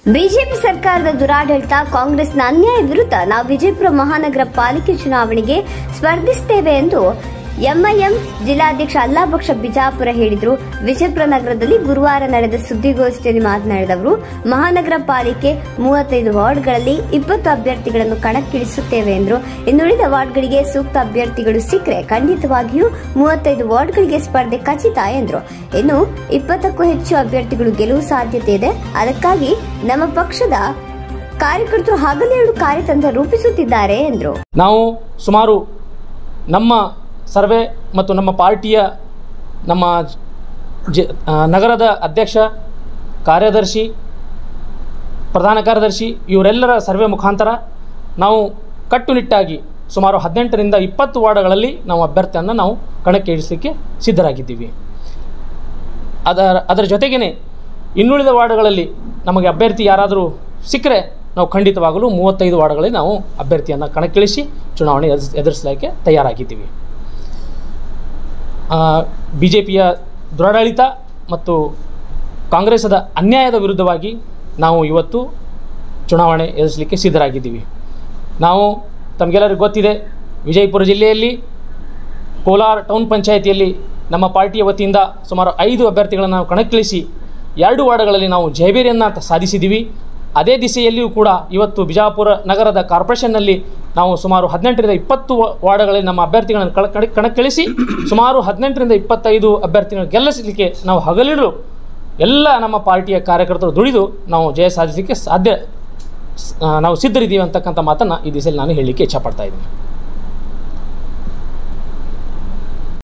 BJP ಸರ್ಕಾರದ ದುರಾಡಳಿತ ಕಾಂಗ್ರೆಸ್ನ ಅನ್ಯಾಯ ವಿರುದ್ಧ ನಾವು ವಿಜಯಪುರ ಮಹಾನಗರ ಪಾಲಿಕೆ ಚುನಾವಣೆಗೆ ಸ್ಪರ್ಧಿಸುತ್ತೇವೆ ಎಂದು ಎಂಐಎಂ ಜಿಲ್ಲಾಧ್ಯಕ್ಷ ಅಲ್ಲಾಬಕ್ಷ ಬಿಜಾಪುರ ಹೇಳಿದರು ವಿಜಯಪುರ ನಗರದಲ್ಲಿ ಗುರುವಾರ ನಡೆದ ಸುದ್ದಿಗೋಷ್ಠಿಯಲ್ಲಿ ಮಾತನಾಡಿದ ಅವರು ಮಹಾನಗರ ಪಾಲಿಕೆ ಮೂವತ್ತೈದು ವಾರ್ಡ್ಗಳಲ್ಲಿ ಇಪ್ಪತ್ತು ಅಭ್ಯರ್ಥಿಗಳನ್ನು ಕಣಕ್ಕಿಳಿಸುತ್ತೇವೆ ಎಂದರು ಇನ್ನುಳಿದ ವಾರ್ಡ್ಗಳಿಗೆ ಸೂಕ್ತ ಅಭ್ಯರ್ಥಿಗಳು ಸಿಕ್ಕರೆ ಖಂಡಿತವಾಗಿಯೂ ಮೂವತ್ತೈದು ವಾರ್ಡ್ಗಳಿಗೆ ಸ್ಪರ್ಧೆ ಖಚಿತ ಎಂದರು ಇನ್ನು ಇಪ್ಪತ್ತಕ್ಕೂ ಹೆಚ್ಚು ಅಭ್ಯರ್ಥಿಗಳು ಗೆಲುವು ಸಾಧ್ಯತೆ ಇದೆ ಅದಕ್ಕಾಗಿ ನಮ್ಮ ಪಕ್ಷದ ಕಾರ್ಯಕರ್ತರು ಹಗಲಿರುಳು ಕಾರ್ಯತಂತ್ರ ರೂಪಿಸುತ್ತಿದ್ದಾರೆ ಎಂದರು ನಾವು ಸುಮಾರು ನಮ್ಮ ಸರ್ವೆ ಮತ್ತು ನಮ್ಮ ಪಾರ್ಟಿಯ ನಮ್ಮ ಜಿ ಆ, ನಗರದ ಅಧ್ಯಕ್ಷ ಕಾರ್ಯದರ್ಶಿ ಪ್ರಧಾನ ಕಾರ್ಯದರ್ಶಿ ಇವರೆಲ್ಲರ ಸರ್ವೆ ಮುಖಾಂತರ ನಾವು ಕಟ್ಟುನಿಟ್ಟಾಗಿ ಸುಮಾರು ಹದಿನೆಂಟರಿಂದ ಇಪ್ಪತ್ತು ವಾರ್ಡ್ಗಳಲ್ಲಿ ನಾವು ಅಭ್ಯರ್ಥಿಯನ್ನು ನಾವು ಕಣಕ್ಕೆ ಇಳಿಸಲಿಕ್ಕೆ ಸಿದ್ಧರಾಗಿದ್ದೀವಿ ಅದರ ಅದರ ಜೊತೆಗೇ ಇನ್ನುಳಿದ ವಾರ್ಡ್ಗಳಲ್ಲಿ ನಮಗೆ ಅಭ್ಯರ್ಥಿ ಯಾರಾದರೂ ಸಿಕ್ಕರೆ ನಾವು ಖಂಡಿತವಾಗಲೂ ಮೂವತ್ತೈದು ವಾರ್ಡ್ಗಳಲ್ಲಿ ನಾವು ಅಭ್ಯರ್ಥಿಯನ್ನು ಕಣಕ್ಕಿಳಿಸಿ ಚುನಾವಣೆ ಎದುರಿಸ್ ಎದುರಿಸಲಿಕ್ಕೆ ತಯಾರಾಗಿದ್ದೀವಿ ಬಿ ಜೆ ಪಿಯ ದುರಾಡಳಿತ ಮತ್ತು ಕಾಂಗ್ರೆಸ್ಸದ ಅನ್ಯಾಯದ ವಿರುದ್ಧವಾಗಿ ನಾವು ಇವತ್ತು ಚುನಾವಣೆ ಎದುರಿಸಲಿಕ್ಕೆ ಸಿದ್ಧರಾಗಿದ್ದೀವಿ ನಾವು ತಮಗೆಲ್ಲರಿಗೂ ಗೊತ್ತಿದೆ ವಿಜಯಪುರ ಜಿಲ್ಲೆಯಲ್ಲಿ ಕೋಲಾರ ಟೌನ್ ಪಂಚಾಯಿತಿಯಲ್ಲಿ ನಮ್ಮ ಪಾರ್ಟಿಯ ವತಿಯಿಂದ ಸುಮಾರು ಐದು ಅಭ್ಯರ್ಥಿಗಳನ್ನು ನಾವು ಕಣಕ್ಕಿಳಿಸಿ ಎರಡು ವಾರ್ಡ್ಗಳಲ್ಲಿ ನಾವು ಜಯಬೇರಿಯನ್ನು ತ- ಸಾಧಿಸಿದ್ದೀವಿ ಅದೇ ದಿಸೆಯಲ್ಲಿಯೂ ಕೂಡ ಇವತ್ತು ಬಿಜಾಪುರ ನಗರದ ಕಾರ್ಪೊರೇಷನ್ನಲ್ಲಿ ನಾವು ಸುಮಾರು ಹದಿನೆಂಟರಿಂದ ಇಪ್ಪತ್ತು ವಾ- ವಾರ್ಡ್ಗಳಲ್ಲಿ ನಮ್ಮ ಅಭ್ಯರ್ಥಿಗಳನ್ನು ಕಣ ಕಣ ಕಣಕ್ಕಿಳಿಸಿ ಸುಮಾರು ಹದಿನೆಂಟರಿಂದ ಇಪ್ಪತ್ತೈದು ಅಭ್ಯರ್ಥಿಗಳನ್ನು ಗೆಲ್ಲಿಸಲಿಕ್ಕೆ ನಾವು ಹಗಲಿರುಳು ಎಲ್ಲ ನಮ್ಮ ಪಾರ್ಟಿಯ ಕಾರ್ಯಕರ್ತರು ದುಡಿದು ನಾವು ಜಯ ಸಾಧಿಸಲಿಕ್ಕೆ ಸಾಧ್ಯ ಸ್- ಆ, ನಾವು ಸಿದ್ಧರಿದ್ದೀವಿ ಅಂತಕ್ಕಂಥ ಮಾತನ್ನು ಈ ದಿಸೆಯಲ್ಲಿ ನಾನು ಹೇಳಲಿಕ್ಕೆ ಇಚ್ಛಪಡ್ತಾ ಇದ್ದೀನಿ